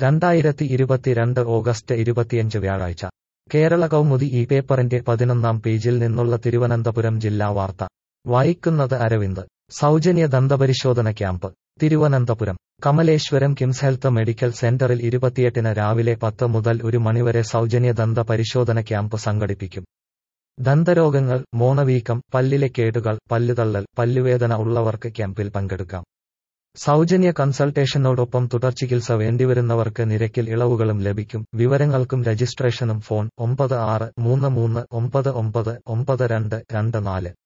രണ്ടായിരത്തി ഇരുപത്തിരണ്ട് ഓഗസ്റ്റ് ഇരുപത്തിയഞ്ച് വ്യാഴാഴ്ച കേരള കൗമുദി ഈ പേപ്പറിന്റെ പതിനൊന്നാം പേജിൽ നിന്നുള്ള തിരുവനന്തപുരം ജില്ലാ വാർത്ത വായിക്കുന്നത് അരവിന്ദ് സൗജന്യ ദന്തപരിശോധന camp Thiruvananthapuram Kamaleswaram KIMS health medical സെന്ററിൽ ഇരുപത്തിയെട്ടിന് രാവിലെ പത്ത് മുതൽ ഒരു മണിവരെ സൗജന്യ ദന്ത പരിശോധന ക്യാമ്പ് സംഘടിപ്പിക്കും ദന്തരോഗങ്ങൾ മോണവീക്കം പല്ലിലെ കേടുകൾ പല്ലുതള്ളൽ പല്ലുവേദന ഉള്ളവർക്ക് ക്യാമ്പിൽ പങ്കെടുക്കാം സൗജന്യ കൺസൾട്ടേഷനോടൊപ്പം തുടർ ചികിത്സ വേണ്ടിവരുന്നവർക്ക് നിരക്കിൽ ഇളവുകളും ലഭിക്കും വിവരങ്ങൾക്കും രജിസ്ട്രേഷനും ഫോൺ ഒമ്പത് ആറ് മൂന്ന് മൂന്ന് ഒമ്പത് ഒമ്പത് ഒമ്പത് രണ്ട് രണ്ട് നാല്